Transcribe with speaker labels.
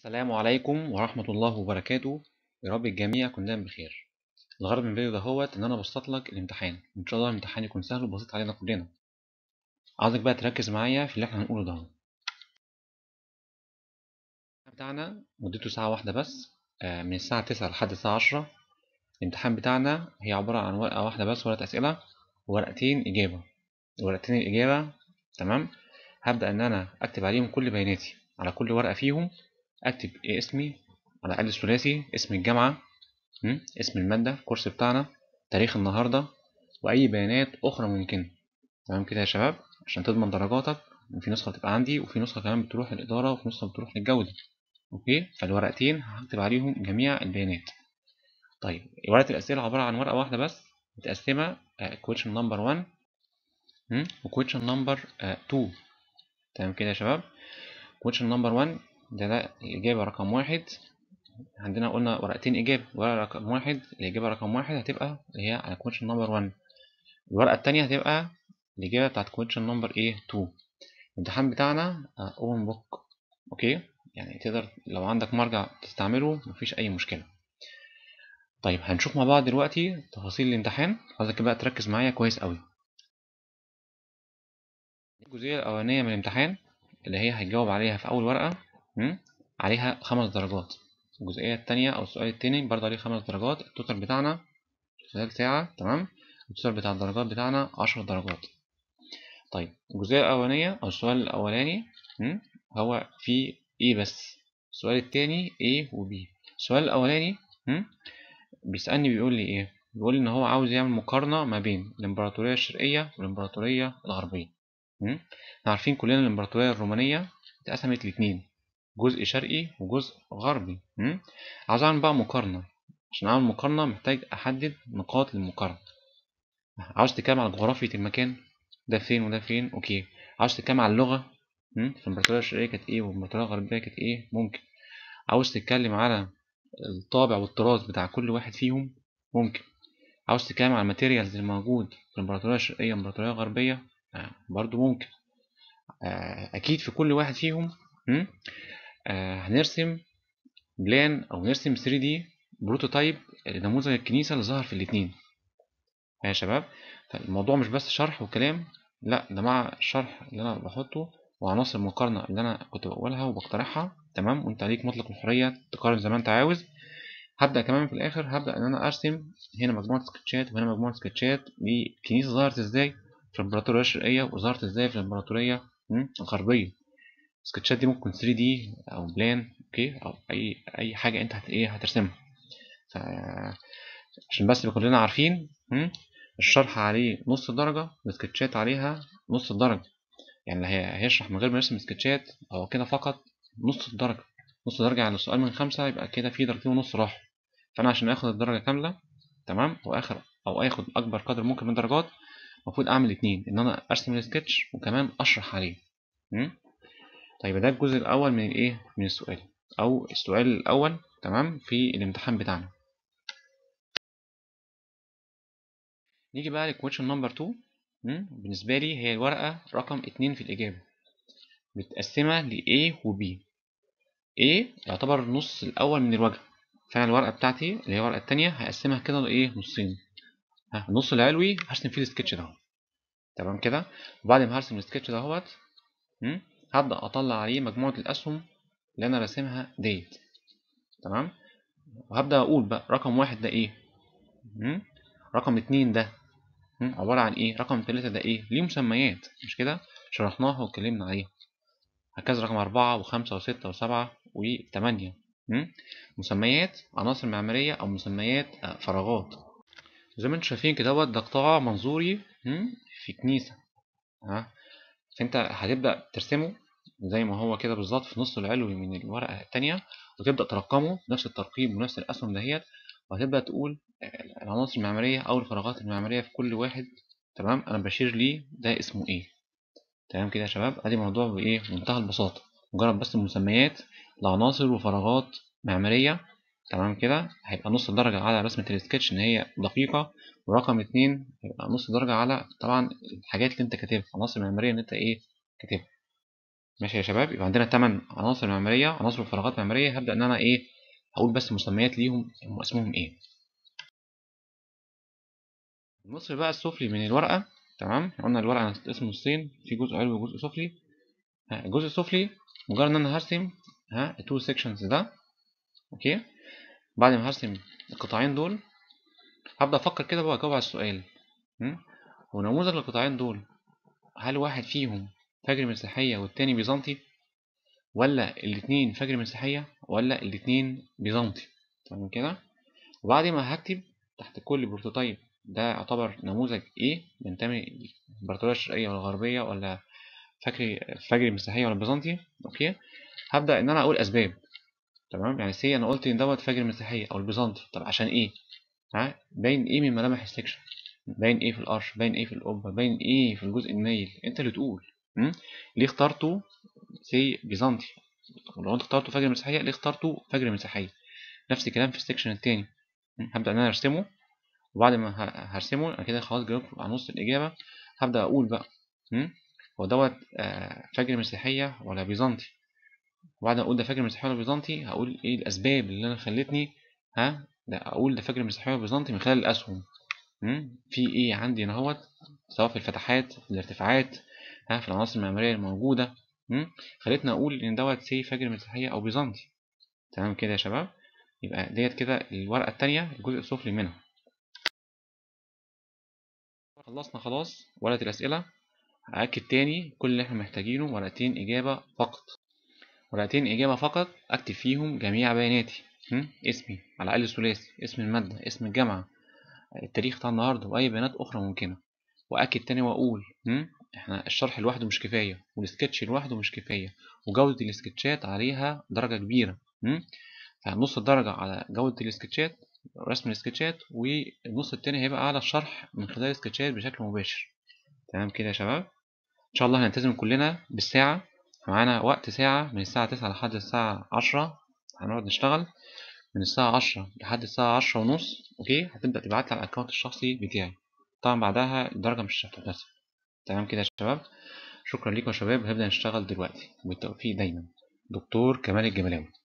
Speaker 1: السلام عليكم ورحمة الله وبركاته يا رب الجميع يكون دايما بخير الغرض من الفيديو ده هو ان انا ابسط لك الامتحان ان شاء الله الامتحان يكون سهل وبسيط علينا كلنا عاوزك بقى تركز معايا في اللي احنا هنقوله ده بتاعنا مدته ساعة واحدة بس آه، من الساعة تسعة لحد الساعة عشرة الامتحان بتاعنا هي عبارة عن ورقة واحدة بس ورقة أسئلة وورقتين إجابة ورقتين الإجابة تمام هبدأ إن أنا أكتب عليهم كل بياناتي على كل ورقة فيهم أكتب اسمي على الأقل الثلاثي اسم الجامعة م? اسم المادة الكورس بتاعنا تاريخ النهاردة وأي بيانات أخرى ممكنة تمام كده يا شباب عشان تضمن درجاتك في نسخة بتبقى عندي وفي نسخة كمان بتروح للإدارة وفي نسخة بتروح للجودة أوكي فالورقتين هكتب عليهم جميع البيانات طيب ورقة الأسئلة عبارة عن ورقة واحدة بس متقسمة question number 1 و question number 2 تمام كده يا شباب question number 1 ده ده الإجابة رقم واحد عندنا قلنا ورقتين إجابة ورقة رقم واحد الإجابة رقم واحد هتبقى اللي هي على question number 1 الورقة التانية هتبقى الإجابة بتاعت question number إيه 2 الامتحان بتاعنا open book أوكي يعني تقدر لو عندك مرجع تستعمله مفيش أي مشكلة طيب هنشوف مع بعض دلوقتي تفاصيل الامتحان عايزك بقى تركز معايا كويس قوي الجزئية الأولانية من الامتحان اللي هي هتجاوب عليها في أول ورقة م? عليها خمس درجات الجزئية التانية أو السؤال التاني برضه عليه خمس درجات التوتال بتاعنا خلال ساعة تمام التوتال بتاع الدرجات بتاعنا عشر درجات طيب الجزئية الأولانية أو السؤال الأولاني م? هو في إيه بس السؤال التاني A و B السؤال الأولاني م? بيسألني بيقول لي إيه بيقول لي إن هو عاوز يعمل مقارنة ما بين الإمبراطورية الشرقية والإمبراطورية الغربية م? احنا عارفين كلنا الإمبراطورية الرومانية اتقسمت لاتنين جزء شرقي وجزء غربي م? عاوز أعمل بقى مقارنة عشان أعمل مقارنة محتاج أحدد نقاط للمقارنة عاوز تتكلم على جغرافية المكان ده فين وده فين أوكي عاوز تتكلم على اللغة م? في الإمبراطورية الشرقية كانت إيه والإمبراطورية الغربية كانت إيه ممكن عاوز تتكلم على الطابع والطراز بتاع كل واحد فيهم ممكن عاوز تتكلم على الماتيريالز اللي موجود في الإمبراطورية الشرقية والإمبراطورية الغربية آه برضو ممكن آه أكيد في كل واحد فيهم م? آه هنرسم بلان أو نرسم 3D بروتوتايب نموذج الكنيسة اللي ظهر في الاتنين يا شباب فالموضوع مش بس شرح وكلام لا ده مع الشرح اللي أنا بحطه وعناصر المقارنة اللي أنا كنت بقولها وبقترحها تمام وأنت عليك مطلق الحرية تقارن زي ما أنت عاوز هبدأ كمان في الآخر هبدأ إن أنا أرسم هنا مجموعة سكتشات وهنا مجموعة سكتشات لكنيسة ظهرت إزاي في الإمبراطورية الشرقية وظهرت إزاي في الإمبراطورية الغربية السكتشات دي ممكن 3D أو بلان أوكي أو أي أي حاجة أنت هت إيه هترسمها ف... عشان بس نبقى كلنا عارفين الشرح عليه نص درجة والسكتشات عليها نص الدرجة يعني اللي هيشرح من غير ما يرسم سكتشات هو كده فقط نص الدرجة نص درجة على السؤال من خمسة يبقى كده في درجتين ونص راحوا فأنا عشان آخد الدرجة كاملة تمام وآخر أو آخد أكبر قدر ممكن من الدرجات المفروض أعمل اتنين إن أنا أرسم السكتش وكمان أشرح عليه م? طيب ده الجزء الأول من الإيه من السؤال أو السؤال الأول تمام في الامتحان بتاعنا نيجي بقى للكويشن نمبر 2 بالنسبة لي هي الورقة رقم اتنين في الإجابة متقسمة ل A و B A يعتبر النص الأول من الوجه فأنا الورقة بتاعتي اللي هي الورقة التانية هقسمها كده لإيه نصين النص العلوي هرسم فيه السكتش ده تمام كده وبعد ما هرسم السكتش دهوت هبدأ أطلع عليه مجموعة الأسهم اللي أنا راسمها ديت تمام وهبدأ أقول بقى رقم واحد ده إيه رقم اتنين ده عبارة عن إيه رقم تلاتة ده إيه ليه مسميات مش كده شرحناها واتكلمنا عليها هكذا رقم أربعة وخمسة وستة وسبعة وتمانية مسميات عناصر معمارية أو مسميات فراغات زي ما انتم شايفين كده ده قطاع منظوري في كنيسة ها فانت هتبدأ ترسمه زي ما هو كده بالظبط في النص العلوي من الورقة التانية وتبدأ ترقمه بنفس الترقيم ونفس الأسهم دهيت وهتبدأ تقول العناصر المعمارية أو الفراغات المعمارية في كل واحد تمام أنا بشير ليه ده اسمه إيه تمام كده يا شباب ادي موضوع بايه بمنتهى البساطه مجرد بس المسميات لعناصر وفراغات معماريه تمام كده هيبقى نص درجه على رسمه السكتش ان هي دقيقه ورقم اتنين هيبقى نص درجه على طبعا الحاجات اللي انت كاتبها عناصر معماريه اللي انت ايه كاتبها ماشي يا شباب يبقى عندنا 8 عناصر معماريه عناصر وفراغات معماريه هبدا ان انا ايه هقول بس مسميات ليهم هم اسمهم ايه النص بقى السفلي من الورقه تمام احنا قلنا الورقه اسمه نصين في جزء علوي وجزء سفلي ها، الجزء السفلي مجرد ان انا هرسم ها التو سيكشنز ده اوكي بعد ما هرسم القطاعين دول هبدا افكر كده بقى اجاوب على السؤال م? هو نموذج القطاعين دول هل واحد فيهم فجر مسيحية والتاني بيزنطي ولا الاتنين فجر مسيحية ولا الاتنين بيزنطي تمام كده وبعد ما هكتب تحت كل بروتوتايب ده يعتبر نموذج ايه بينتمي للامبراطورية الشرقية ولا الغربية ولا فجر فجر مسيحية ولا بيزنطي اوكي هبدأ ان انا اقول اسباب تمام يعني سي انا قلت ان دوت فجر مسيحية او البيزنطي طب عشان ايه ها باين ايه من ملامح السكشن باين ايه في القرش باين ايه في القبه باين ايه في الجزء النايل انت اللي تقول م? ليه اخترته سي بيزنطي لو انت اخترته فجر مسيحيه ليه اخترته فجر مسيحيه نفس الكلام في السكشن التاني م? هبدا ان انا ارسمه وبعد ما ه- هرسمه انا كده خلاص جاوبت على نص الاجابه هبدا اقول بقى م? هو دوت آه، فجر مسيحيه ولا بيزنطي وبعد ما اقول ده فجر مسيحي ولا بيزنطي هقول ايه الاسباب اللي انا خلتني ها ده اقول ده فجر مسيحي ولا بيزنطي من خلال الاسهم مم؟ في ايه عندي هنا اهوت سواء في الفتحات في الارتفاعات ها في العناصر المعماريه الموجوده مم؟ خلتنا اقول ان دوت سي فجر مسيحيه او بيزنطي تمام كده يا شباب يبقى ديت كده الورقه التانية الجزء السفلي منها خلصنا خلاص ورقه الاسئله هاكد تاني كل اللي احنا محتاجينه ورقتين اجابه فقط ورقتين اجابه فقط اكتب فيهم جميع بياناتي مم؟ اسمي على الاقل ثلاثي اسم الماده اسم الجامعه التاريخ بتاع النهارده واي بيانات اخرى ممكنه واكد تاني واقول م? احنا الشرح لوحده مش كفايه والسكتش لوحده مش كفايه وجوده السكتشات عليها درجه كبيره م? فنص الدرجه على جوده السكتشات رسم السكتشات والنص التاني هيبقى على الشرح من خلال السكتشات بشكل مباشر تمام كده يا شباب ان شاء الله هنلتزم كلنا بالساعه معانا وقت ساعه من الساعه 9 لحد الساعه 10 هنقعد نشتغل من الساعة عشرة لحد الساعة عشرة ونص أوكي هتبدأ تبعتلي على الأكونت الشخصي بتاعي طبعا بعدها الدرجة مش هتتحسب تمام كده يا شباب شكرا ليكم يا شباب هنبدأ نشتغل دلوقتي بالتوفيق دايما دكتور كمال الجملاوي